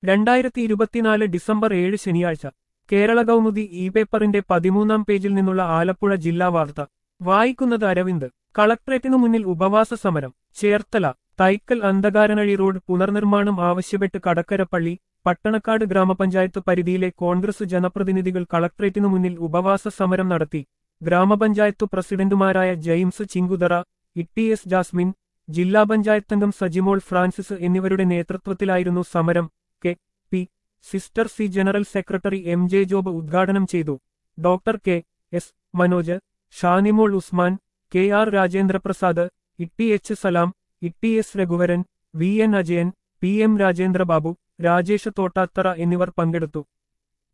രണ്ടായിരത്തി ഇരുപത്തിനാല് ഡിസംബർ ഏഴ് ശനിയാഴ്ച കേരള കൗമുദി ഇ പേപ്പറിന്റെ പതിമൂന്നാം പേജിൽ നിന്നുള്ള ആലപ്പുഴ ജില്ലാ വാർത്ത വായിക്കുന്നത് അരവിന്ദ് കളക്ട്രേറ്റിനു മുന്നിൽ ഉപവാസ സമരം ചേർത്തല തൈക്കൽ അന്ധകാരനഴി റോഡ് പുനർനിർമ്മാണം ആവശ്യപ്പെട്ട് കടക്കരപ്പള്ളി പട്ടണക്കാട് ഗ്രാമപഞ്ചായത്ത് പരിധിയിലെ കോൺഗ്രസ് ജനപ്രതിനിധികൾ കളക്ട്രേറ്റിനു മുന്നിൽ ഉപവാസ സമരം നടത്തി ഗ്രാമപഞ്ചായത്ത് പ്രസിഡന്റുമാരായ James Chinguthara Itty S Jasmine ജില്ലാ പഞ്ചായത്തംഗം സജിമോൾ ഫ്രാൻസിസ് എന്നിവരുടെ നേതൃത്വത്തിലായിരുന്നു സമരം K P sister C general secretary M J Job ഉദ്ഘാടനം ചെയ്തു doctor K S Manoj Shanimol Usman K R Rajendraprasad Itty H Salam Itty S Raghuvaran V N Ajayan P M Rajendrababu Rajesh Thottathara എന്നിവർ പങ്കെടുത്തു